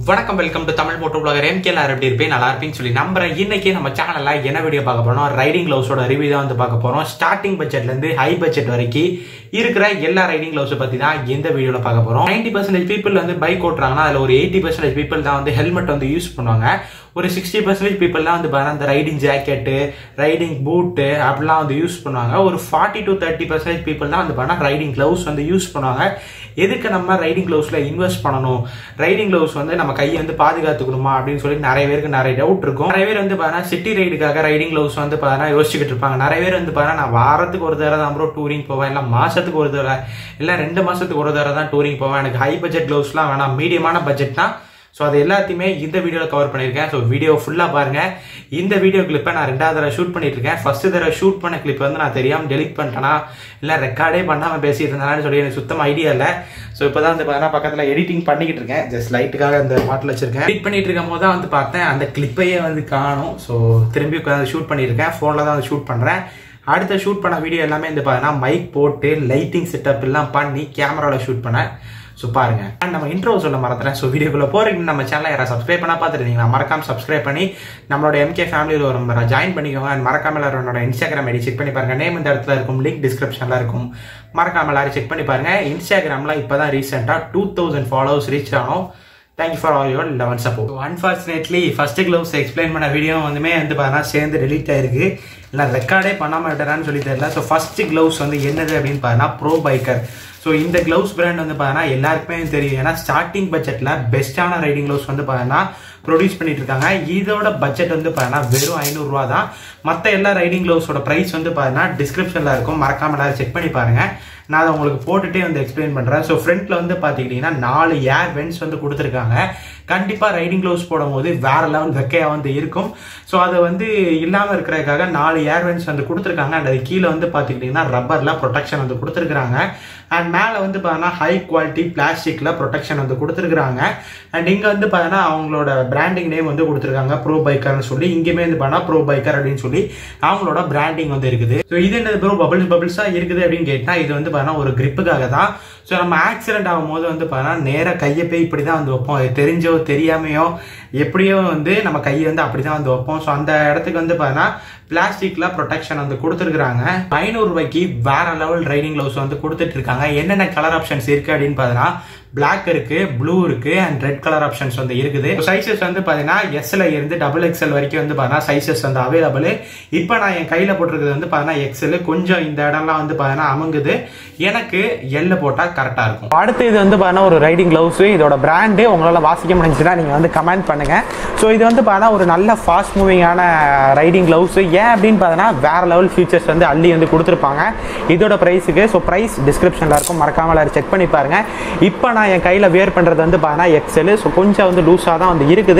வணக்கம் welcome to Tamil moto blogger M கேலார் எப்படி இருப்பேன் நல்லா இருப்பேன்னு சொல்லி நம்புறேன் இன்னைக்கு நம்ம சேனல்ல என்ன வீடியோ பார்க்க போறோம் ரைடிங் கிளவுஸோட ரிவ்யூ தான் வந்து பார்க்க போறோம் ஸ்டார்டிங் பட்ஜெட்ல இருந்து ஹை பட்ஜெட் வரைக்கும் இருக்கிற எல்லா ரைடிங் கிளவுஸ் பத்தி தான் இந்த வீடியோல பார்க்க போறோம் நைன்டி பர்சன்டேஜ் பீப்புள் வந்து பைக் ஓட்டுறாங்கன்னா அதுல ஒரு எயிட்டி பர்சன்டேஜ் பீப்புள் தான் வந்து ஹெல்மெட் வந்து யூஸ் பண்ணுவாங்க ஒரு சிக்ஸ்டி பர்சன்டேஜ் பீப்புள்லாம் வந்து பாருங்க அந்த ரைடிங் ஜாக்கெட்டு ரைடிங் பூட்டு அப்படிலாம் வந்து யூஸ் பண்ணுவாங்க ஒரு forty to thirty percentage people தான் வந்து பாருங்க ரைடிங் கிளவுஸ் வந்து யூஸ் பண்ணுவாங்க எதுக்கு நம்ம ரைடிங் கிளவுஸ்ல இன்வெஸ்ட் பண்ணணும் ரைடிங் கிளவுஸ் வந்து நம்ம கையை வந்து பாதுகாத்துக்கணுமா அப்படின்னு சொல்லி நிறைய பேருக்கு நிறைய டவுட் இருக்கும் நிறைய பேர் வந்து பாருங்க சிட்டி ரைடுக்காக ரைடிங் கிளவுஸ் வந்து பாருங்க யோசிச்சுக்கிட்டு இருப்பாங்க நிறைய பேர் வந்து பாருங்க நான் வாரத்துக்கு ஒரு தடவை தான் ப்ரோ டூரிங் போவேன் இல்லை மாசத்துக்கு ஒரு தடவை இல்லை ரெண்டு மாசத்துக்கு ஒரு தடவை தான் டூரிங் போவேன் எனக்கு ஹை பட்ஜெட் கிளவுஸ்லாம் வேணாம் மீடியமான பட்ஜெட் தான் ஸோ அது எல்லாத்தையுமே இந்த வீடியோவில் கவர் பண்ணியிருக்கேன் ஸோ வீடியோ ஃபுல்லாக பாருங்க இந்த வீடியோ கிளிப்பை நான் ரெண்டாவது தடவை ஷூட் பண்ணிட்டு இருக்கேன் ஃபர்ஸ்ட் தடவை ஷூட் பண்ண கிளிப் வந்து நான் தெரியாமல் டெலிட் பண்ணிட்டேனா இல்லை ரெக்கார்டே பண்ணாமல் பேசிட்டு இருந்தானு சொல்லி எனக்கு சுத்தமாக ஐடியா இல்லை ஸோ இப்போ தான் வந்து பார்த்தா பக்கத்தில் எடிட்டிங் பண்ணிக்கிட்டு இருக்கேன் ஜஸ்ட் லைட்டுக்காக அந்த பாட்டில் வச்சிருக்கேன் எடிட் பண்ணிட்டு இருக்கும் போது தான் வந்து பார்த்தேன் அந்த கிளிப்பையே வந்து காணும் ஸோ திரும்பி உட்காந்து ஷூட் பண்ணியிருக்கேன் ஃபோனில் தான் வந்து ஷூட் பண்ணுறேன் அடுத்த ஷூட் பண்ண வீடியோ எல்லாமே வந்து பார்த்தீங்கன்னா மைக் போட்டு லைட்டிங் செட்டப் எல்லாம் பண்ணி கேமராவில் ஷூட் பண்ணேன் ஸோ பாருங்க அண்ட் நம்ம இன்ட்ரோ சொல்ல மறந்துறேன் ஸோ வீடியோக்குள்ள போறீங்க நம்ம சேனலை யாராவது சப்ஸ்கிரைப் பண்ணா பார்த்துருந்தீங்கன்னா மறக்காம சப்ஸ்கிரைப் பண்ணி நம்மளோட எம்கே ஃபேமிலியில் ஒரு நம்பரை ஜாயின் பண்ணிக்கோங்க அண்ட் மறக்காம எல்லாரும் என்னோட இன்ஸ்டாகிராம் ஐடி செக் பண்ணி பாருங்க நேம் இந்த இடத்துல இருக்கும் லிங்க் டிஸ்கிரிப்ஷன்ல இருக்கும் மறக்காம எல்லாரும் செக் பண்ணி பாருங்க இன்ஸ்டாகிராம்ல இப்பதான் ரீசெண்டாக டூ தௌசண்ட் ஃபாலோவர்ஸ் ரீச் ஆனோம் thank you for all your eleven support unfortunately first gloves explain பண்ண வீடியோ வந்துமே வந்து பார்த்தீங்கன்னா சேர்ந்து டெலீட் ஆயிருக்கு இல்லை ரெக்கார்டே பண்ணாமல் விட்டுறான்னு சொல்லி தெரியல ஸோ ஃபர்ஸ்ட் க்ளவுஸ் வந்து என்னது அப்படின்னு பார்த்தீங்கன்னா ப்ரோ பைக்கர் ஸோ இந்த க்ளவுஸ் பிராண்ட் வந்து பார்த்தீங்கன்னா எல்லாருக்குமே தெரியும் ஏன்னா ஸ்டார்டிங் பட்ஜெட்டில் பெஸ்ட்டான ரைடிங் க்ளவுஸ் வந்து பார்த்தீங்கன்னா ப்ரொடியூஸ் பண்ணிட்டு இருக்காங்க இதோட பட்ஜெட் வந்து பார்த்தீங்கன்னா வெறும் ஐநூறுரூவா தான் மற்ற எல்லா ரைடிங் க்ளவுஸோட ப்ரைஸ் வந்து பார்த்தீங்கன்னா டிஸ்கிரிப்ஷனில் இருக்கும் மறக்காம எல்லாரும் செக் பண்ணி பாருங்க நான் அதை உங்களுக்கு போட்டுட்டே வந்து எக்ஸ்பிளைன் பண்ணுறேன் ஸோ ஃப்ரண்ட்டில் வந்து பார்த்துக்கிட்டிங்கன்னா நாலு ஏர் வென்ட்ஸ் வந்து கொடுத்துருக்காங்க கண்டிப்பாக ரைடிங் க்ளவுஸ் போடும்போது வேற லெவல் வெக்கையாக வந்து இருக்கும் ஸோ அது வந்து இல்லாமல் இருக்கிறதுக்காக நாலு ஏர் வென்ட்ஸ் வந்து கொடுத்துருக்காங்க அண்ட் அது கீழே வந்து பார்த்துக்கிட்டிங்கன்னா ரப்பரில் ப்ரொடெக்ஷன் வந்து கொடுத்துருக்காங்க அண்ட் மேலே வந்து பார்த்தீங்கன்னா ஹை குவாலிட்டி பிளாஸ்டிக்கில் ப்ரொடெக்ஷன் வந்து கொடுத்துருக்காங்க அண்ட் இங்கே வந்து பார்த்தீங்கன்னா அவங்களோட பிராண்டிங் நேம் வந்து கொடுத்துருக்காங்க ப்ரோ பைக்கர்னு சொல்லி இங்கேயுமே வந்து பார்த்தா ப்ரோ பைக்கர் அப்படின்னு சொல்லி அவங்களோட பிராண்டிங் வந்து இருக்குது ஸோ இது என்னது ப்ரோ பபிள்ஸ் பபிள்ஸாக இருக்குது அப்படின்னு கேட்டால் இது வந்து பார்த்தீங்கன்னா ஒரு கிரிப்புக்காக தான் ஸோ நம்ம ஆக்சிடென்ட் ஆகும்போது வந்து பார்த்தீங்கன்னா நேராக கையை போய் இப்படி தான் வந்து வைப்போம் அது தெரிஞ்சோ தெரியாமையோ எப்படியோ வந்து நம்ம கையை வந்து அப்படி தான் வந்து வைப்போம் ஸோ அந்த இடத்துக்கு வந்து பார்த்தீங்கன்னா பிளாஸ்டிக்ல ப்ரொடெக்ஷன் வந்து கொடுத்துருக்காங்க ஐநூறு ரூபாய்க்கு வேற லெவல் ரைடிங் கிளவுஸ் வந்து கொடுத்துட்டு இருக்காங்க என்னென்ன கலர் ஆப்ஷன்ஸ் இருக்கு அப்படின்னு பார்த்தீங்கன்னா பிளாக் இருக்கு ப்ளூ இருக்கு அண்ட் ரெட் கலர் ஆப்ஷன்ஸ் வந்து இருக்குது சைசஸ் வந்து பாத்தீங்கன்னா எஸ்ல இருந்து டபுள் எக்ஸ்எல் வரைக்கும் வந்து பாத்தீங்கன்னா சைசஸ் வந்து அவைலபிள் இப்போ நான் என் கையில போட்டிருக்கிறது வந்து பாத்தீங்கன்னா எக்ஸ்எல் கொஞ்சம் இந்த இடம்லாம் வந்து பாத்தீங்கன்னா அமுங்குது எனக்கு எல்ல போட்டா கரெக்டா இருக்கும் அடுத்து இது வந்து பாத்தீங்கன்னா ஒரு ரைடிங் கிளவுஸ் இதோட பிராண்டு உங்களால வாசிக்க முடிஞ்சுன்னா நீங்க வந்து கமெண்ட் பண்ணுங்க ஸோ இது வந்து பாத்தீங்கன்னா ஒரு நல்ல ஃபாஸ்ட் மூவிங்கான ரைடிங் கிளவுஸ் ஏன் அப்படின்னு பார்த்தீங்கன்னா வேற லெவல் ஃபீச்சர்ஸ் வந்து அள்ளி வந்து கொடுத்துருப்பாங்க இதோட ப்ரைஸுக்கு ஸோ ப்ரைஸ் டிஸ்கிரிப்ஷனில் இருக்கும் மறக்காம எல்லாரும் செக் பண்ணி பாருங்க இப்போ நான் என் கையில் வேர் பண்ணுறது வந்து பார்த்தீங்கன்னா எக்ஸல் ஸோ கொஞ்சம் வந்து லூஸாக தான் வந்து இருக்குது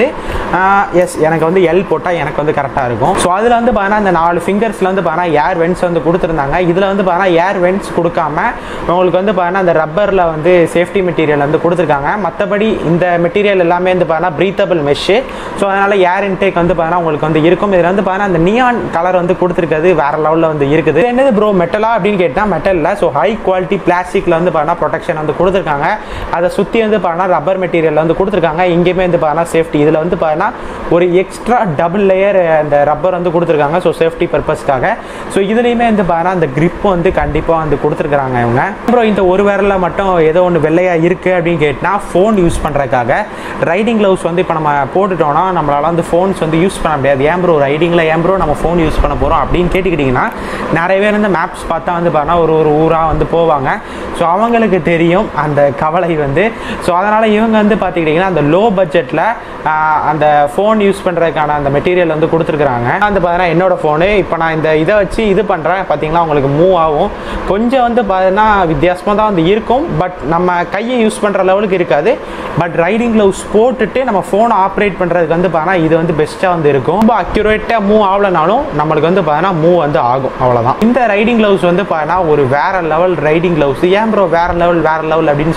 எஸ் எனக்கு வந்து எல் போட்டால் எனக்கு வந்து கரெக்டாக இருக்கும் ஸோ அதில் வந்து பார்த்தீங்கன்னா இந்த நாலு ஃபிங்கர்ஸில் வந்து பார்த்தீங்கன்னா ஏர் வென்ட்ஸ் வந்து கொடுத்துருந்தாங்க இதில் வந்து பார்த்தீங்கன்னா ஏர் வென்ட்ஸ் கொடுக்காம உங்களுக்கு வந்து பார்த்தீங்கன்னா அந்த ரப்பரில் வந்து சேஃப்டி மெட்டீரியல் வந்து கொடுத்துருக்காங்க மற்றபடி இந்த மெட்டீரியல் எல்லாமே வந்து பார்த்தீங்கன்னா ப்ரீத்தபிள் மெஷ்ஷு ஸோ அதனால் ஏர் இன்டேக் வந்து பார்த்தீங்கன்னா உங்களுக்கு வந்து இருக்கும் இதில் வந்து பார்த்தீங்கன்னா அந்த நியான் கலர் வந்து கொடுத்துருக்கிறது வேற லெவலில் வந்து இருக்குது என்னது ப்ரோ மெட்டலா அப்படின்னு கேட்டால் மெட்டலில் ஸோ ஹை குவாலிட்டி பிளாஸ்டிக்கில் வந்து பார்த்தீங்கன்னா ப்ரொடெக்ஷன் வந்து கொடுத்துருக்காங்க அதை சுற்றி வந்து பார்த்தீங்கன்னா ரப்பர் மெட்டீரியல் வந்து கொடுத்துருக்காங்க இங்கேயுமே வந்து பார்த்தீங்கன்னா சேஃப்டி இதில் வந்து பார்த்தீங்கன்னா ஒரு எக்ஸ்ட்ரா டபுள் லேயர் அந்த ரப்பர் வந்து கொடுத்துருக்காங்க ஸோ சேஃப்டி பர்பஸ்க்காக ஸோ இதுலேயுமே வந்து பார்த்தீங்கன்னா அந்த கிரிப் வந்து கண்டிப்பாக வந்து கொடுத்துருக்காங்க இவங்க அப்புறம் இந்த ஒரு விரலில் மட்டும் ஏதோ ஒன்று வெள்ளையாக இருக்குது அப்படின்னு கேட்டால் ஃபோன் யூஸ் பண்ணுறதுக்காக ரைடிங் க்ளவுஸ் வந்து இப்போ நம்ம போட்டுட்டோம்னா நம்மளால வந்து ஃபோன்ஸ் வந்து யூஸ் பண்ண முடியாது ஏன் ப்ரோ ரைடிங்கில் ஏன் ப்ரோ நம்ம ஃபோன் யூஸ் பண்ண போகிறோம் அப்படின்னு கேட்டுக்கிட்டிங்கன்னா நிறைய பேர் வந்து மேப்ஸ் பார்த்தா வந்து பார்த்தா ஒரு ஒரு ஊராக வந்து போவாங்க ஸோ அவங்களுக்கு தெரியும் அந்த கவலை வந்து ஸோ அதனால் இவங்க வந்து பார்த்துக்கிட்டிங்கன்னா அந்த லோ பட்ஜெட்டில் அந்த ஃபோன் யூஸ் பண்ணுறதுக்கான அந்த மெட்டீரியல் வந்து கொடுத்துருக்குறாங்க வந்து பார்த்தீங்கன்னா என்னோட ஃபோனு இப்போ நான் இந்த இதை வச்சு இது பண்ணுறேன் பார்த்தீங்களா உங்களுக்கு மூவ் ஆகும் கொஞ்சம் வந்து பார்த்தீங்கன்னா வித்தியாசமாக தான் வந்து இருக்கும் பட் நம்ம கையை யூஸ் பண்ணுற லெவலுக்கு இருக்காது பட் ரைடிங் க்ளவுஸ் போட்டுட்டு நம்ம ஃபோனை ஆப்ரேட் பண்ணுறதுக்கு வந்து பார்த்தீங்கன்னா இது வந்து பெஸ்ட்டாக வந்து இருக்கும் ரொம்ப அக்யூரேட்டாக மூவ் ஆகலனாலும் நம்மளுக்கு வந்து பார்த்தீங்கன்னா மூவ் வந்து ஆகும் அவ்வளோதான் இந்த ரைடிங் க்ளவுஸ் வந்து பார்த்தீங்கன்னா ஒரு வேற லெவல் ரைடிங் க்ளவுஸ் ஏன் ப்ரோ வேற லெவல் வேற லெவல் அப்படின்னு சொல்லிட்டு இருக்கீங்க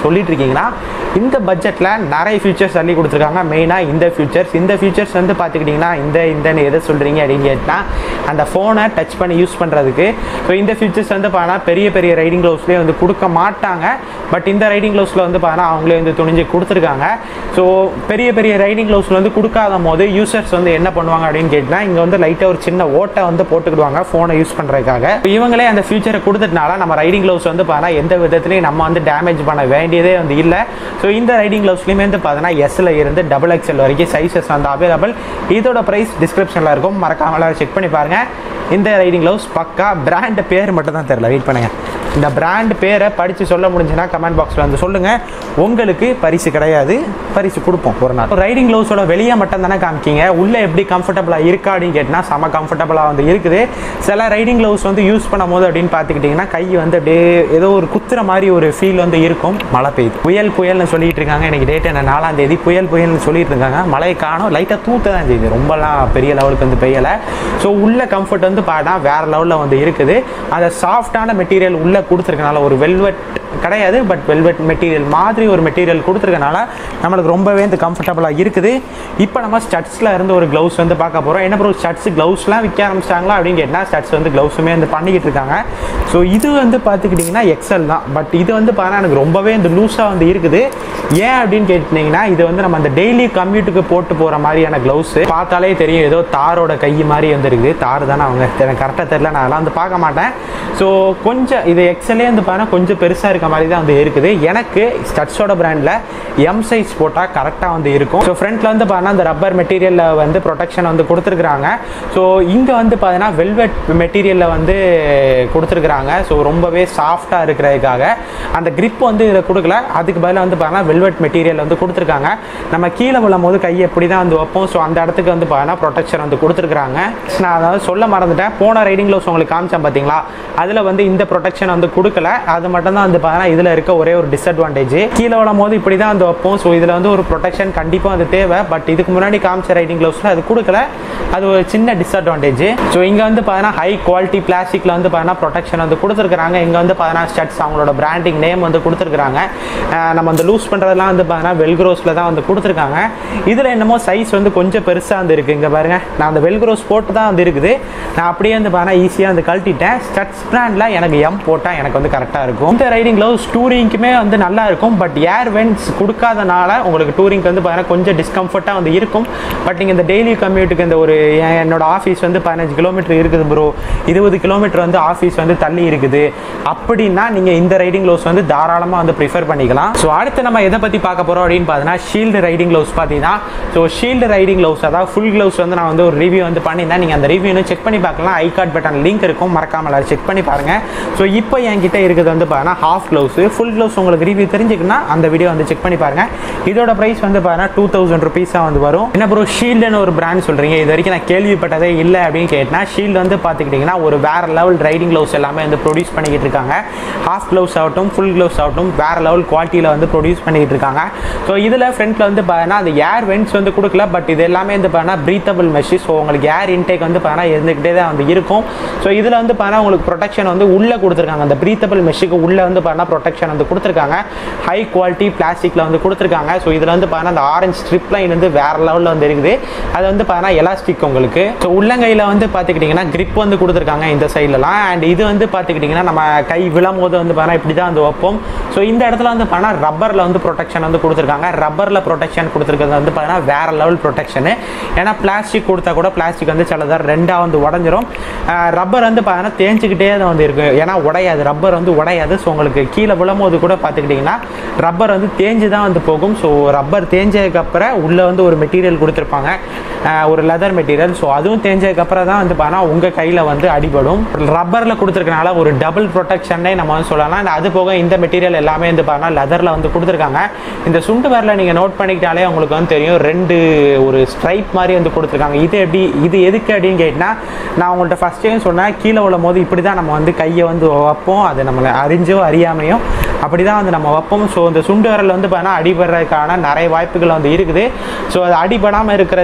பார்த்துக்கிட்டிங்கன்னா இந்த பட்ஜெட்டில் நிறைய ஃபியூச்சர்ஸ் தள்ளி கொடுத்துருக்காங்க மெயினாக இந்த ஃபியூச்சர்ஸ் இந்த ஃபியூச்சர்ஸ் வந்து பார்த்துக்கிட்டிங்கன்னா இந்த இந்தன்னு எதை சொல்கிறீங்க அப்படின்னு கேட்டால் அந்த ஃபோனை டச் பண்ணி யூஸ் பண்ணுறதுக்கு ஸோ இந்த ஃபியூச்சர்ஸ் வந்து பார்த்தா பெரிய பெரிய ரைடிங் க்ளவுஸ்லேயே வந்து கொடுக்க மாட்டாங்க பட் இந்த ரைடிங் க்ளவுஸில் வந்து பார்த்தா அவங்களே வந்து துணிஞ்சு கொடுத்துருக்காங்க ஸோ பெரிய பெரிய ரைடிங் க்ளவுஸில் வந்து கொடுக்காத போது யூசர்ஸ் வந்து என்ன பண்ணுவாங்க அப்படின்னு கேட்டால் இங்கே வந்து லைட்டாக ஒரு சின்ன ஓட்டை வந்து போட்டுக்கிடுவாங்க ஃபோனை யூஸ் பண்ணுறதுக்காக இவங்களே அந்த ஃபியூச்சரை கொடுத்ததுனால நம்ம ரைடிங் க்ளவுஸ் வந்து பார்த்தா எந்த விதத்துலையும் நம்ம வந்து டேமேஜ் பண்ண வேண்டியதே வந்து இல்லை ஸோ இந்த ரைடிங் க்ளவுஸ்லையுமே வந்து பார்த்தீங்கன்னா எஸ்ல இருந்து டபுள் எக்ஸ்எல் வரைக்கும் சைஸஸ் வந்து அவைலபிள் இதோட ப்ரைஸ் டிஸ்கிரிப்ஷனில் இருக்கும் மறக்காமல செக் பண்ணி பாருங்க இந்த ரைடிங் க்ளவுஸ் பக்கா பிராண்ட் பேர் மட்டும் தான் தெரியல வெயிட் பண்ணுங்க இந்த பிராண்ட் பேரை படித்து சொல்ல முடிஞ்சுன்னா கமெண்ட் பாக்ஸில் வந்து சொல்லுங்கள் உங்களுக்கு பரிசு கிடையாது பரிசு கொடுப்போம் ஒரு நாள் ரைடிங் க்ளவுஸோட வெளியே மட்டும் தானே காமிக்கிங்க உள்ளே எப்படி கம்ஃபர்டபுளாக இருக்கா அப்படின்னு கேட்டால் செம கம்ஃபர்டபுளாக வந்து இருக்குது சில ரைடிங் க்ளவுஸ் வந்து யூஸ் பண்ணும் போது அப்படின்னு பார்த்துக்கிட்டிங்கன்னா கை வந்து அப்படியே ஏதோ ஒரு குத்துற மாதிரி ஒரு ஃபீல் வந்து இருக்கும் மழை பெய்யுது புயல் புயல்னு சொல்லிட்டு இருக்காங்க எனக்கு டேட் என்ன நாலாம் தேதி புயல் புயல்னு சொல்லிட்டு இருக்காங்க மழை காணும் லைட்டாக தூத்த தான் செய்யுது ரொம்பலாம் பெரிய லெவலுக்கு வந்து பெய்யலை ஸோ உள்ள கம்ஃபர்ட் வந்து பாடா வேற லெவலில் வந்து இருக்குது அந்த சாஃப்டான மெட்டீரியல் உள்ளே கொடுத்துருக்கனால ஒரு வெல்வெட் கிடையாது பட் வெல்வெட் மெட்டீரியல் மாதிரி ஒரு மெட்டீரியல் கொடுத்துருக்கனால நம்மளுக்கு ரொம்பவே வந்து கம்ஃபர்டபுளாக இருக்குது இப்போ நம்ம ஸ்டட்ஸில் இருந்து ஒரு க்ளவுஸ் வந்து பார்க்க போகிறோம் என்ன ப்ரோ ஸ்டட்ஸ் க்ளவுஸ்லாம் விற்க ஆரம்பிச்சிட்டாங்களா அப்படின்னு கேட்டால் ஸ்டட்ஸ் வந்து க்ளவுஸுமே வந்து பண்ணிக்கிட்டு இருக்காங்க ஸோ இது வந்து பார்த்துக்கிட்டிங்கன்னா எக்ஸல் தான் பட் இது வந்து பார்த்தா எனக்கு ரொம்பவே இந்த லூஸாக வந்து இருக்குது ஏன் அப்படின்னு கேட்டிங்கன்னா இது வந்து நம்ம அந்த டெய்லி கம்யூட்டுக்கு போட்டு போகிற மாதிரியான க்ளவுஸு பார்த்தாலே தெரியும் ஏதோ தாரோட கை மாதிரி வந்து இருக்குது தார் தானே அவங்க எனக்கு கரெக்டாக தெரியல நான் அதெல்லாம் வந்து பார்க்க மாட்டேன் ஸோ கொஞ்சம் இது எக்ஸலே வந்து பார்த்தா கொஞ்சம் பெருசாக இருக்க மாதிரி தான் வந்து இருக்குது எனக்கு ஸ்டட்ஸோட பிராண்டில் எம் சைஸ் போட்டால் கரெக்டாக வந்து இருக்கும் ஸோ ஃப்ரண்ட்டில் வந்து பார்த்தா அந்த ரப்பர் மெட்டீரியலில் வந்து ப்ரொடெக்ஷன் வந்து கொடுத்துருக்குறாங்க ஸோ இங்கே வந்து பார்த்தீங்கன்னா வெல்வெட் மெட்டீரியலில் வந்து கொடுத்துருக்குறாங்க ஸோ ரொம்பவே சாஃப்டாக இருக்கிறதுக்காக அந்த grip வந்து இதில் கொடுக்கல அதுக்கு பதிலாக வந்து பார்த்தீங்கன்னா வெல்வெட் மெட்டீரியல் வந்து கொடுத்துருக்காங்க நம்ம கீழே விழும் போது கையை எப்படி தான் வந்து வைப்போம் ஸோ அந்த இடத்துக்கு வந்து பார்த்தீங்கன்னா ப்ரொடெக்ஷன் வந்து கொடுத்துருக்குறாங்க நான் அதாவது சொல்ல மறந்துட்டேன் போன ரைடிங் க்ளவுஸ் உங்களுக்கு காமிச்சேன் பார்த்தீங்களா அதில் வந்து இந்த ப்ரொடெக்ஷன் வந்து கொடுக்கல அது மட்டும் தான் வந்து பார்த்தீங்கன்னா இதில் இருக்க ஒரே ஒரு டிஸ்அட்வான்டேஜ் கீழே விழும் போது இப்படி தான் வந்து வைப்போம் ஸோ இதில் வந்து ஒரு ப்ரொடெக்ஷன் கண்டிப்பாக அது தேவை பட் இதுக்கு முன்னாடி காமிச்ச ரைடிங் க்ளவுஸில் அது கொடுக்கல அது ஒரு சின்ன டிஸ்அட்வான்டேஜ் ஸோ இங்கே வந்து பார்த்தீங்கன்னா ஹை குவாலிட்டி பிளாஸ்டிக்கில் வந்து பார்த்தீங்கன்னா ப்ரொடெக்ஷன் வந்து கொடுத்துருக்காங்க இங்கே வந்து பார்த்தீங்கன்னா ஸ்டட்ஸ் அவங்களோட பிராண்டிங் நேம் வந்து கொடுத்துருக்காங்க நம்ம அந்த லூஸ் பண்ணுறதெல்லாம் வந்து பார்த்தீங்கன்னா வெல்க்ரோஸில் தான் வந்து கொடுத்துருக்காங்க இதில் என்னமோ சைஸ் வந்து கொஞ்சம் பெருசாக வந்து இருக்குது இங்கே பாருங்க நான் அந்த வெல்க்ரோஸ் போட்டு தான் வந்து இருக்குது நான் அப்படியே வந்து பார்த்தீங்கன்னா ஈஸியாக வந்து கழட்டிட்டேன் ஸ்டட்ஸ் பிராண்டில் எனக்கு எம் போட்டால் எனக்கு வந்து கரெக்டாக இருக்கும் இந்த ரைடிங் க்ளவுஸ் டூரிங்க்குமே வந்து நல்லா இருக்கும் பட் ஏர் வென்ஸ் கொடுக்காதனால உங்களுக்கு டூரிங்க்கு வந்து பார்த்தீங்கன்னா கொஞ்சம் டிஸ்கம்ஃபர்ட்டாக வந்து இருக்கும் பட் நீங்கள் இந்த டெய்லி கம்யூட்டுக்கு இந்த ஒரு என் என்னோட ஆஃபீஸ் வந்து பதினஞ்சு கிலோமீட்டர் இருக்குது ப்ரோ இருபது கிலோமீட்டர் வந்து ஆஃபீஸ் வந்து தள்ளி இருக்குது அப்படின்னா நீங்கள் இந்த ரைடிங் க்ளவுஸ் வந்து தாராளமாக வந்து ப்ரிஃபர் பண்ணிக்கலாம் ஸோ அடுத்து நம்ம எதை பற்றி பார்க்க போகிறோம் அப்படின்னு பார்த்தீங்கன்னா ஷீல்டு ரைடிங் க்ளவுஸ் பார்த்தீங்கன்னா ஸோ ஷீல்டு ரைடிங் க்ளவுஸ் அதாவது ஃபுல் க்ளவுஸ் வந்து நான் வந்து ஒரு ரிவ்யூ வந்து பண்ணியிருந்தேன் நீங்கள் அந்த ரிவ்யூ செக் பண்ணி பார்க்கலாம் ஐ கார்டு பட்டன் லிங்க் இருக்கும் மறக்காமல் அதை செக் பண்ணி பாருங்க ஸோ இப்போ என்கிட்ட இருக்கிறது வந்து பார்த்தீங்கன்னா ஹாஃப் க்ளவுஸ் ஃபுல் க்ளவுஸ் உங்களுக்கு ரிவ்யூ தெரிஞ்சுக்கணும்னா அந்த வீடியோ வந்து செக் பண்ணி பாருங்க இதோட ப்ரைஸ் வந்து பார்த்தீங்கன்னா டூ தௌசண்ட் ருபீஸாக வந்து வரும் என்ன ப்ரோ ஷீல்டுன்னு ஒரு பிராண்ட் சொல்கிறீங்க இது வரைக்கும் நான் கேள்விப்பட்டதே இல்லை அப்படின்னு கேட்டால் ஷீல்டு வந்து பார்த்துக்கிட்டிங்கன்னா ஒரு வேற லெவல் ரைடிங் க்ளவுஸ் எல்லாமே வந்து ப்ரொடியூஸ் பண்ணிக்கிட்டு இருக்காங்க ஹாஃப் க்ளவுஸ் ஆகட்டும் ஃபுல் க்ளவுஸ் ஆகட்டும் வேற லெவல் குவாலிட்டியில் வந்து ப்ரொடியூஸ் பண்ணிக்கிட்டு இருக்காங்க ஸோ இதில் ஃப்ரண்ட்டில் வந்து பார்த்தீங்கன்னா அந்த ஏர் வென்ட்ஸ் வந்து கொடுக்கல பட் இது எல்லாமே வந்து பார்த்தீங்கன்னா ப்ரீத்தபிள் மெஷி ஸோ உங்களுக்கு ஏர் இன்டேக் வந்து பார்த்தீங்கன்னா இருந்துக்கிட்டே தான் வந்து இருக்கும் ஸோ இதில் வந்து பார்த்தீங்கன்னா உங்களுக்கு ப்ரொடெக்ஷன் வந்து உள்ளே கொடுத்துருக்காங்க அந்த ப்ரீத்தபிள் மெஷுக்கு உள்ளே வந்து பார்த்தீங்கன்னா ப்ரொடெக்ஷன் வந்து கொடுத்துருக்காங்க ஹை குவாலிட்டி பிளாஸ்டிக்கில் வந்து கொடுத்துருக்காங்க ஸோ இதில் வந்து பார்த்தீங்கன்னா அந்த ஆரஞ்சு ஸ்ட்ரிப் லைன் வந்து வேற லெவலில் வந்து இருக்குது அது வந்து பார்த்தீங்கன்னா எலாஸ்டிக் உங்களுக்கு ஸோ உள்ளங்கையில் வந்து பார்த்துக்கிட்டிங்கன்னா grip வந்து கொடுத்துருக்காங்க இந்த சைட்லலாம் அண்ட் இது வந்து பார்த்துக்கிட்டிங்கன்னா நம்ம கை விழும் போது வந்து பார்த்தீங்கன்னா இப்படி தான் வந்து வைப்போம் ஸோ இந்த இடத்துல வந்து பார்த்தீங்கன்னா ரப்பரில் வந்து ப்ரொடெக்ஷன் வந்து கொடுத்துருக்காங்க ரப்பரில் ப்ரொடெக்ஷன் கொடுத்துருக்கிறது வந்து பார்த்தீங்கன்னா வேற லெவல் ப்ரொடெக்ஷனு ஏன்னா பிளாஸ்டிக் கொடுத்தா கூட பிளாஸ்டிக் வந்து சிலதாக ரெண்டாக வந்து உடஞ்சிரும் ரப்பர் வந்து பார்த்தீங்கன்னா தேஞ்சிக்கிட்டே தான் வந்து இருக்கும் ஏன்னா உடையாது ரப்பர் வந்து உடையாது ஸோ உங்களுக்கு கீழே விழும்போது கூட பார்த்துக்கிட்டிங்கன்னா ரப்பர் வந்து தேஞ்சு தான் வந்து போகும் ஸோ ரப்பர் தேஞ்சதுக்கப்புறம் உள்ளே வந்து ஒரு மெட்டீரியல் கொடுத்துருப்பாங்க அஹ் ஒரு லெதர் மெட்டீரியல் ஸோ அதுவும் தேஞ்சதுக்கப்புறம் தான் வந்து பார்த்தா உங்கள் கையில் வந்து அடிபடும் ரப்பரில் கொடுத்துருக்கனால ஒரு டபுள் ப்ரொடெக்ஷனே நம்ம வந்து சொல்லலாம் And அது போக இந்த மெட்டீரியல் எல்லாமே வந்து பார்த்தா லெதரில் வந்து கொடுத்துருக்காங்க இந்த சுண்டு வரல நீங்கள் நோட் பண்ணிக்கிட்டாலே உங்களுக்கு வந்து தெரியும் ரெண்டு ஒரு ஸ்ட்ரைப் மாதிரி வந்து கொடுத்துருக்காங்க இது எப்படி இது எதுக்கு அப்படின்னு கேட்டிங்கன்னா நான் உங்கள்கிட்ட ஃபஸ்ட் டைம் சொன்னேன் கீழே விழும் போது இப்படி தான் நம்ம வந்து கையை வந்து வைப்போம் அது நம்மளை அறிஞ்சோ அறியாமையோ அப்படி தான் வந்து நம்ம வைப்போம் ஸோ இந்த சுண்டு விரல் வந்து பார்த்தீங்கன்னா அடிபடுறதுக்கான நிறைய வாய்ப்புகள் வந்து இருக்குது ஸோ அது அடிபடாமல் இருக்கிறதுக்கு வந்து பார்த்தீங்கன்னா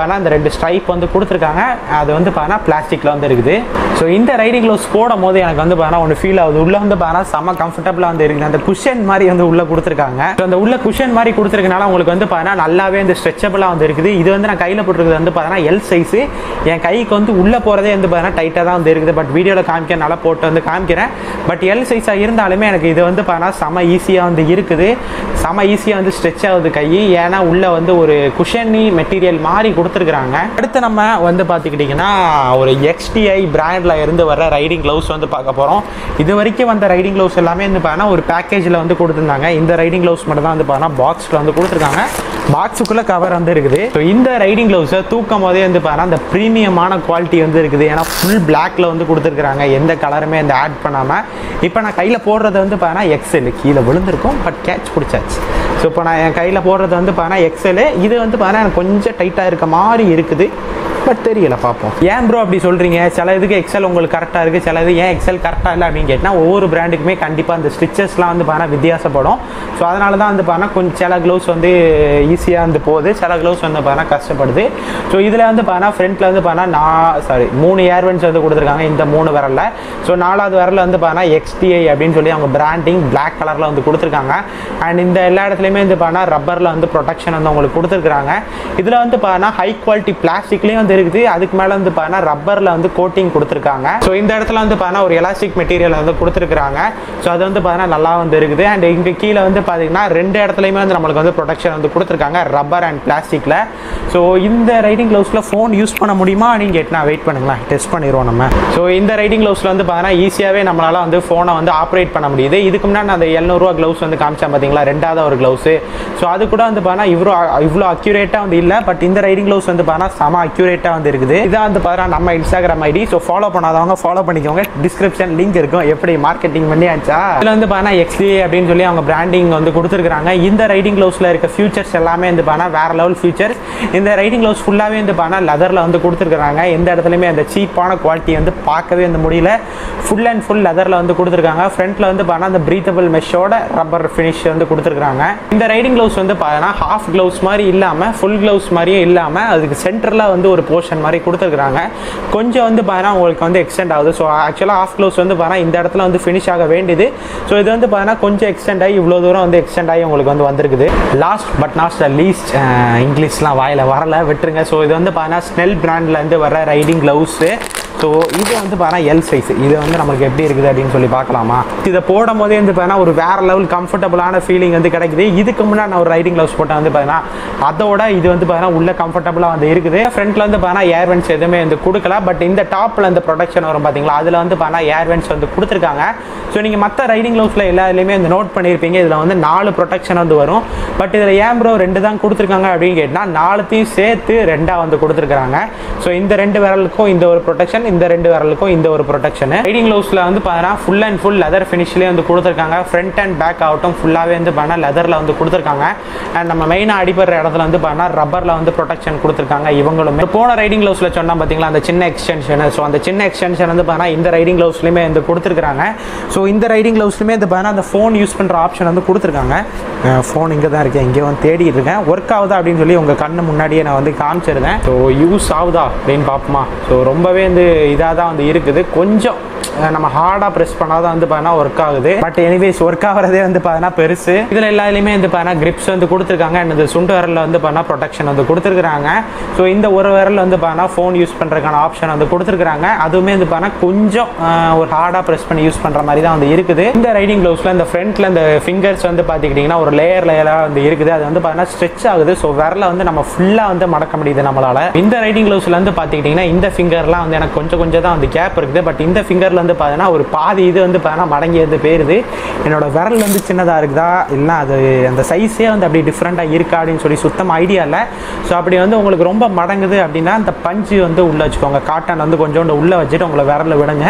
பார்த்தா அந்த ரெண்டு ஸ்ட்ரைப் வந்து கொடுத்துருக்காங்க அது வந்து பார்த்தா பிளாஸ்டிக்கில் வந்து இருக்குது ஸோ இந்த ரைடிங் க்ளவுஸ் போடும் போது எனக்கு வந்து பார்த்தா ஒன்று ஃபீல் ஆகுது உள்ளே வந்து பார்த்தா செம்ம கம்ஃபர்டபுளாக வந்து இருக்குது அந்த குஷன் மாதிரி வந்து உள்ளே கொடுத்துருக்காங்க ஸோ அந்த உள்ள குஷன் மாதிரி கொடுத்துருக்கனால உங்களுக்கு வந்து பார்த்தா நல்லாவே வந்து ஸ்ட்ரெச்சபிளாக வந்து இருக்குது இது வந்து நான் கையில் போட்டிருக்கிறது வந்து பார்த்தா எல் சைஸு என் கைக்கு வந்து உள்ளே போகிறதே வந்து பார்த்தா டைட்டாக தான் வந்து இருக்குது பட் வீடியோவில் காமிக்கிறனால போட்டு வந்து காமிக்கிறேன் பட் எல் சைஸாக இருந்தாலுமே எனக்கு இது வந்து பார்த்தா செம ஈஸியாக வந்து இருக்குது செம ஈஸியாக வந்து ஸ்ட்ரெச் ஆகுது கை ஏன்னா உள்ள வந்து ஒரு குஷனி மெட்டீரியல் மாதிரி கொடுத்துருக்குறாங்க அடுத்து நம்ம வந்து பார்த்துக்கிட்டிங்கன்னா ஒரு எக்ஸ்டிஐ பிராண்டில் இருந்து வர ரைடிங் க்ளவுஸ் வந்து பார்க்க போகிறோம் இது வரைக்கும் வந்த ரைடிங் க்ளவுஸ் எல்லாமே வந்து பார்த்தா ஒரு பேக்கேஜில் வந்து கொடுத்துருந்தாங்க இந்த ரைடிங் க்ளவுஸ் மட்டும் தான் வந்து பார்த்தா பாக்ஸில் வந்து கொடுத்துருக்காங்க பாக்ஸுக்குள்ளே கவர் வந்து இருக்குது ஸோ இந்த ரைடிங் க்ளவுஸை தூக்கும் போதே வந்து பார்த்தா அந்த ப்ரீமியமான குவாலிட்டி வந்து இருக்குது ஏன்னா ஃபுல் பிளாக்ல வந்து கொடுத்துருக்குறாங்க எந்த கலருமே இந்த ஆட் பண்ணாமல் இப்போ நான் கையில் போடுறது வந்து பார்த்தா எக்ஸல் கீழே விழுந்திருக்கும் பட் கேட்ச் பிடிச்சாச்சு ஸோ இப்போ நான் என் கையில் போடுறது வந்து பார்த்தா எக்ஸலு இது வந்து பார்த்தா எனக்கு கொஞ்சம் டைட்டாக இருக்க மாதிரி இருக்குது பட் தெரியல பார்ப்போம் ஏன் ப்ரோ அப்படி சொல்கிறீங்க சில இதுக்கு எக்ஸல் உங்களுக்கு கரெக்டாக இருக்குது சில இது ஏன் எக்ஸல் கரெக்டாக இல்லை அப்படின்னு கேட்டால் ஒவ்வொரு பிராண்டுக்குமே கண்டிப்பாக அந்த ஸ்டிச்சஸ்லாம் வந்து பார்த்தா வித்தியாசப்படும் ஸோ அதனால தான் வந்து பார்த்தா கொஞ்சம் சில க்ளவுஸ் வந்து ஈஸியாக வந்து போகுது சில க்ளவுஸ் வந்து பார்த்தா கஷ்டப்படுது ஸோ இதில் வந்து பார்த்தா ஃப்ரண்ட்டில் வந்து பார்த்தா நான் சாரி மூணு ஏர்வென்ஸ் வந்து கொடுத்துருக்காங்க இந்த மூணு விரலில் ஸோ நாலாவது விரலில் வந்து பார்த்தா எக்ஸ்டிஐ அப்படின்னு சொல்லி அவங்க பிராண்டிங் பிளாக் கலரில் வந்து கொடுத்துருக்காங்க அண்ட் இந்த எல்லா இடத்துலையுமே வந்து பார்த்தா ரப்பரில் வந்து ப்ரொடெக்ஷன் வந்து உங்களுக்கு கொடுத்துருக்காங்க இதில் வந்து பார்த்தா ஹை குவாலிட்டி பிளாஸ்டிக்லேயும் வந்து இருக்குது அதுக்கு மேலே வந்து பார்த்தா ரப்பரில் வந்து கோட்டிங் கொடுத்துருக்காங்க ஸோ இந்த இடத்துல வந்து பார்த்தா ஒரு எலாஸ்டிக் மெட்டீரியல் வந்து கொடுத்துருக்காங்க ஸோ அது வந்து பார்த்தா நல்லா வந்து இருக்குது அண்ட் இங்கே கீழே வந்து பார்த்தீங்கன்னா ரெண்டு இடத்துலையுமே வந்து நம்மளுக்கு வந்து ப்ரொடெக்ஷன் வந்து கொடுத்துருக்காங்க ரப்பர் அண்ட் பிளாஸ்டிக்கில் ஸோ இந்த ரைடிங் க்ளவுஸில் ஃபோன் யூஸ் பண்ண முடியுமா நீங்கள் கேட்டினா வெயிட் பண்ணுங்களேன் டெஸ்ட் பண்ணிடுவோம் நம்ம ஸோ இந்த ரைடிங் க்ளவுஸில் வந்து பார்த்தீங்கன்னா ஈஸியாகவே நம்மளால் வந்து ஃபோனை வந்து ஆப்ரேட் பண்ண முடியுது இதுக்கு முன்னாடி நான் அந்த எழுநூறுவா க்ளவுஸ் வந்து காமிச்சேன் பார்த்தீங்களா ரெண்டாவது ஒரு க்ளவுஸு ஸோ அது கூட வந்து பார்த்தீங்கன்னா இவ்வளோ இவ்வளோ அக்யூரேட்டாக வந்து இல்லை பட் இந்த ரைடிங் க்ளவுஸ் வந்து பார்த்தீங்கன்னா செம அக்யூரேட்டாக வந்து இருக்குது இதான் வந்து பார்த்தீங்கன்னா நம்ம இன்ஸ்டாகிராம் ஐடி ஸோ ஃபாலோ பண்ணாதவங்க ஃபாலோ பண்ணிக்கோங்க டிஸ்கிரிப்ஷன் லிங்க் இருக்கும் எப்படி மார்க்கெட்டிங் பண்ணியாச்சா இதில் வந்து பார்த்தீங்கன்னா எக்ஸ்டிஏ அப்படின்னு சொல்லி அவங்க பிராண்டிங் வந்து கொடுத்துருக்காங்க இந்த ரைடிங் க்ளவுஸில் இருக்க ஃபியூச்சர்ஸ் எல்லாமே வந்து பார்த்தீங்கன்னா வேற லெவல் ஃபியூச்சர்ஸ் இந்த ரைடிங் க்ளவுஸ் ஃபுல்லாகவே வந்து பார்த்தீங்கன்னா லெதரில் வந்து கொடுத்துருக்காங்க எந்த இடத்துலையுமே அந்த சீப்பான குவாலிட்டி வந்து பார்க்கவே வந்து முடியல ஃபுல் அண்ட் ஃபுல் லெதரில் வந்து கொடுத்துருக்காங்க ஃப்ரண்ட்டில் வந்து பார்த்தீங்கன்னா அந்த ப்ரீத்தபிள் மெஷ்ஷோட ரப்பர் ஃபினிஷ் வந்து கொடுத்துருக்காங்க இந்த ரைடிங் க்ளவுஸ் வந்து பார்த்தீங்கன்னா ஹாஃப் க்ளவுஸ் மாதிரி இல்லாமல் ஃபுல் க்ளவுஸ் மாதிரியும் இல்லாமல் அதுக்கு சென்டரில் வந்து ஒரு போர்ஷன் மாதிரி கொடுத்துருக்காங்க கொஞ்சம் வந்து பார்த்தீங்கன்னா உங்களுக்கு வந்து எக்ஸ்டெண்ட் ஆகுது ஸோ ஆக்சுவலாக ஹாஃப் க்ளவுஸ் வந்து பார்த்தீங்கன்னா இந்த இடத்துல வந்து ஃபினிஷ் ஆக வேண்டியது ஸோ இது வந்து பார்த்தீங்கன்னா கொஞ்சம் எக்ஸ்டெண்ட் ஆகி இவ்வளோ தூரம் வந்து எக்ஸ்டெண்ட் ஆகி உங்களுக்கு வந்து வந்திருக்குது last but not the least இங்கிலீஷ்லாம் வாயில் வரல விட்டுருங்க ஸோ இது வந்து பார்த்தீங்கன்னா ஸ்னெல் பிராண்ட்லேருந்து வர ரைடிங் க்ளவுஸு ஸோ இது வந்து பார்த்தா எல் சைஸ் இது வந்து நம்மளுக்கு எப்படி இருக்குது அப்படின்னு சொல்லி பார்க்கலாமா இதை போடும் போதே வந்து பார்த்தீங்கன்னா ஒரு வேற லெவல் கம்ஃபர்டபுளான ஃபீலிங் வந்து கிடைக்குது இதுக்கு முன்னாடி நான் ஒரு ரைடிங் க்ளவுஸ் போட்டேன் வந்து பார்த்தீங்கன்னா அதோட இது வந்து பார்த்தீங்கன்னா உள்ள கம்ஃபர்டபுளாக வந்து இருக்குது ஃப்ரண்ட்ல வந்து பார்த்தீங்கன்னா ஏர்வென்ஸ் எதுவுமே வந்து கொடுக்கல பட் இந்த டாப்பில் இந்த ப்ரொடக்ஷன் வரும் பார்த்தீங்களா அதில் வந்து பார்த்தீங்கன்னா ஏர்வென்ஸ் வந்து கொடுத்துருக்காங்க ஸோ நீங்கள் மற்ற ரைடிங் க்ளவுஸில் எல்லா இதுலையுமே வந்து நோட் பண்ணியிருப்பீங்க இதில் வந்து நாலு ப்ரொடெக்ஷன் வந்து வரும் பட் இதில் ஏன் ப்ரோ ரெண்டு தான் கொடுத்துருக்காங்க அப்படின்னு கேட்டால் நாலுத்தையும் சேர்த்து ரெண்டாக வந்து கொடுத்துருக்காங்க ஸோ இந்த ரெண்டு விரலுக்கும் இந்த ஒரு ப்ரொடெக்ஷன் இந்த ரெண்டு விரலுக்கும் இந்த ஒரு ப்ரொடெக்ஷன் ரைடிங் க்ளவுஸில் வந்து பார்த்தீங்கன்னா ஃபுல் அண்ட் ஃபுல் லெதர் ஃபினிஷ்லேயே வந்து கொடுத்துருக்காங்க ஃப்ரண்ட் அண்ட் பேக் ஆகட்டும் ஃபுல்லாகவே வந்து பார்த்தீங்கன்னா லெதரில் வந்து கொடுத்துருக்காங்க அண்ட் நம்ம மெயினாக அடிபடுற இடத்துல வந்து பார்த்தீங்கன்னா ரப்பரில் வந்து ப்ரொடெக்ஷன் கொடுத்துருக்காங்க இவங்களுமே போன ரைடிங் க்ளவுஸில் சொன்னால் பார்த்தீங்களா அந்த சின்ன எக்ஸ்டென்ஷன் ஸோ அந்த சின்ன எக்ஸ்டென்ஷன் வந்து பார்த்தீங்கன்னா இந்த ரைடிங் க்ளவுஸ்லையுமே வந்து கொடுத்துருக்காங்க ஸோ இந்த ரைடிங் க்ளவுஸ்லையுமே வந்து பார்த்தீங்கன்னா அந்த ஃபோன் யூஸ் பண்ணுற ஆப்ஷன் வந்து கொடுத்துருக்காங்க ஃபோன் இங்கே தான் இருக்கேன் இங்கே வந்து தேடிட்டு இருக்கேன் ஒர்க் ஆகுதா அப்படின்னு சொல்லி உங்கள் கண்ணு முன்னாடியே நான் வந்து காமிச்சிருந்தேன் ஸோ யூஸ் ஆகுதா அப்படின்னு பார்ப்போமா ஸோ ரொம்பவே வந்து இதாக தான் வந்து இருக்குது கொஞ்சம் அஹ் நம்ம ஹார்டாக ப்ரெஸ் பண்ணாதான் வந்து பார்த்தீங்கன்னா ஒர்க் ஆகுது பட் எனிவேஸ் ஒர்க் ஆகிறதே வந்து பார்த்தீங்கன்னா பெருசு இதில் எல்லாத்துலேயுமே வந்து பார்த்தீங்கன்னா கிரிப்ஸ் வந்து கொடுத்துருக்காங்க அண்ட் இந்த சுண்டு விரலில் வந்து பார்த்தீங்கன்னா ப்ரொடெக்ஷன் வந்து கொடுத்துருக்காங்க ஸோ இந்த ஒரு விரல் வந்து பார்த்தீங்கன்னா ஃபோன் யூஸ் பண்ணுறதுக்கான ஆப்ஷன் வந்து கொடுத்துருக்காங்க அதுவுமே வந்து பார்த்தீங்கன்னா கொஞ்சம் அஹ், ஒரு ஹார்டாக ப்ரெஸ் பண்ணி யூஸ் பண்ணுற மாதிரி தான் வந்து இருக்குது இந்த ரைடிங் க்ளவுஸில் இந்த ஃப்ரண்ட்டில் இந்த ஃபிங்கர்ஸ் வந்து பார்த்துக்கிட்டிங்கன்னா ஒரு லேயர் லேயராக வந்து இருக்குது அது வந்து பார்த்தீங்கன்னா ஸ்ட்ரெச் ஆகுது ஸோ விரலை வந்து நம்ம ஃபுல்லாக வந்து மடக்க முடியுது நம்மளால இந்த ரைடிங் க்ளவுஸில் வந்து பார்த்துக்கிட்டிங்கன்னா இந்த ஃபிங்கர்லாம் வந்து எனக்கு கொஞ்சம் கொஞ்சம் தான் வந்து கேப் இருக்குது பட் இந்த ஃபிங்கரில் வந்து பார்த்தீங்கன்னா ஒரு பாதி இது வந்து பார்த்தீங்கன்னா மடங்கி வந்து போயிருது என்னோட விரல் வந்து சின்னதாக இருக்குதா இல்லை அது அந்த சைஸே வந்து அப்படி டிஃப்ரெண்ட்டாக இருக்கா அப்படின்னு சொல்லி சுத்தமாக ஐடியா இல்லை ஸோ அப்படி வந்து உங்களுக்கு ரொம்ப மடங்குது அப்படின்னா அந்த பஞ்சு வந்து உள்ளே வச்சுக்கோங்க காட்டன் வந்து கொஞ்சோண்டு உள்ளே வச்சுட்டு உங்களை விரல விடுங்க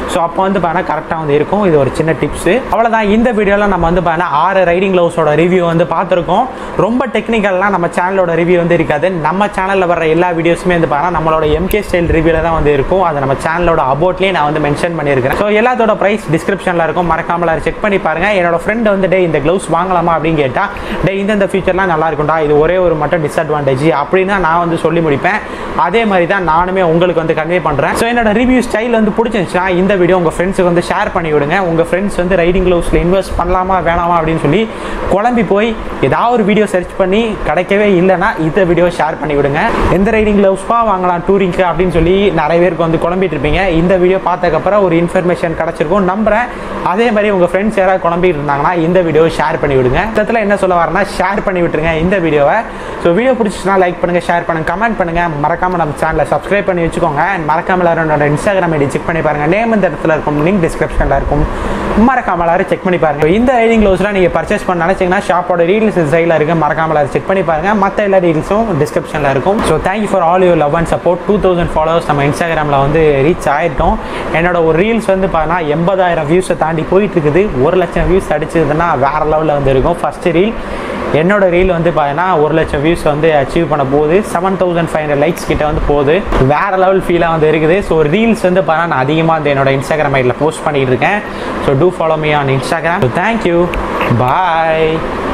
ஸோ அப்போ வந்து பார்த்தீங்கன்னா கரெக்டாக வந்து இருக்கும் இது ஒரு சின்ன டிப்ஸு அவ்வளோதான் இந்த வீடியோவில் நம்ம வந்து பார்த்தீங்கன்னா ஆறு ரைடிங் க்ளவுஸோட ரிவ்யூ வந்து பார்த்துருக்கோம் ரொம்ப டெக்னிக்கல்லாம் நம்ம சேனலோட ரிவ்யூ வந்து இருக்காது நம்ம சேனலில் வர எல்லா வீடியோஸுமே வந்து பார்த்தீங்கன்னா நம்மளோட எம்கே ஸ்டைல் ரிவ்யூவில் தான் வந்து இருக்கும் அதை நம்ம சேனலோட அபோட்லேயே நான் வந்து மென்ஷன் பண்ணியிருக்கிறேன் ஸோ எல்லாத்தோட ப்ரைஸ் டிஸ்கிரிப்ஷனில் இருக்கும் மறக்காமல் அதை செக் பண்ணி பாருங்க என்னோட ஃப்ரெண்ட் வந்து டே இந்த க்ளவுஸ் வாங்கலாமா அப்படின்னு கேட்டால் டே இந்த ஃபீச்சர்லாம் நல்லா இருக்கும்டா இது ஒரே ஒரு மட்டும் டிஸ்அட்வான்டேஜ் அப்படின்னு தான் நான் வந்து சொல்லி முடிப்பேன் அதே மாதிரி தான் நானுமே உங்களுக்கு வந்து கன்வே பண்ணுறேன் ஸோ என்னோட ரிவ்யூ ஸ்டைல் வந்து பிடிச்சிருந்துச்சுன்னா இந்த வீடியோ உங்கள் ஃப்ரெண்ட்ஸுக்கு வந்து ஷேர் பண்ணி விடுங்க உங்கள் ஃப்ரெண்ட்ஸ் வந்து ரைடிங் க்ளவுஸில் இன்வெஸ்ட் பண்ணலாமா வேணாமா அப்படின்னு சொல்லி குழம்பி போய் ஏதாவது ஒரு வீடியோ சர்ச் பண்ணி கிடைக்கவே இல்லைன்னா இந்த வீடியோ ஷேர் பண்ணி விடுங்க எந்த ரைடிங் க்ளவுஸ்ப்பா வாங்கலாம் டூரிங்க்கு அப்படின்னு சொல்லி நிறைய பேருக்கு வந்து குழம்பிட்டு இருப்பீங்க இந்த வீடியோ பார்த்ததுக்கப்புறம் ஒரு இன்ஃபர்மேஷன் கிடச்சிருக்கும் நம்புறேன் அதே மாதிரி உங்கள் ஃப்ரெண்ட்ஸ் யாராவது குழம்பிட்டு இருந்தாங்கன்னா இந்த வீடியோவை ஷேர் பண்ணி விடுங்க மொத்தத்தில் என்ன சொல்ல வரேன்னா ஷேர் பண்ணி விட்டுருங்க இந்த வீடியோவை ஸோ வீடியோ பிடிச்சிச்சுன்னா லைக் பண்ணுங்கள் ஷேர் பண்ணுங்கள் கமெண்ட் பண்ணுங்கள் மறக்காமல் நம்ம சேனலை சப்ஸ்கிரைப் பண்ணி வச்சுக்கோங்க And மறக்காம எல்லாரும் என்னோட இன்ஸ்டாகிராம் ஐடி செக் பண்ணி பாருங்கள் நேம் இந்த இடத்துல இருக்கும் லிங்க் டிஸ்கிரிப்ஷனில் இருக்கும் மறக்காம எல்லாரும் செக் பண்ணி பாருங்க இந்த ரைடிங் க்ளவுஸ்லாம் நீங்கள் பர்ச்சேஸ் பண்ண நினச்சிங்கன்னா ஷாப்போட ரீல்ஸ் சைடில் இருக்கு மறக்காம எல்லாரும் செக் பண்ணி பாருங்க மற்ற எல்லா டீல்ஸும் டிஸ்கிரிப்ஷனில் இருக்கும் so thank you for all your love and support two thousand followers நம்ம இன்ஸ்டாகிராமில் வந்து ரீச் ஆகிட்டோம் என்னோட ஒரு ரீல்ஸ் வந்து பார்த்தீங்கன்னா எண்பதாயிரம் வியூஸை தாண்டி போயிட்டு இருக்குது ஒரு லட்சம் வியூஸ் அடிச்சதுன்னா வேற லெவலில் வந்து இருக்கும் ஃபர்ஸ்ட் ரீல் என்னோட ரீல் வந்து பார்த்தீங்கன்னா ஒரு லட்சம் வியூஸ் வந்து அச்சீவ் பண்ண போகுது seven thousand five hundred likes கிட்ட வந்து போகுது வேற லெவல் ஃபீலாக வந்து இருக்குது ஸோ ரீல்ஸ் வந்து பார்த்தீங்கன்னா நான் அதிகமாக வந்து என்னோட இன்ஸ்டாகிராம் ஐடியில் போஸ்ட் பண்ணிட்டு இருக்கேன் so to follow me on Instagram thank you bye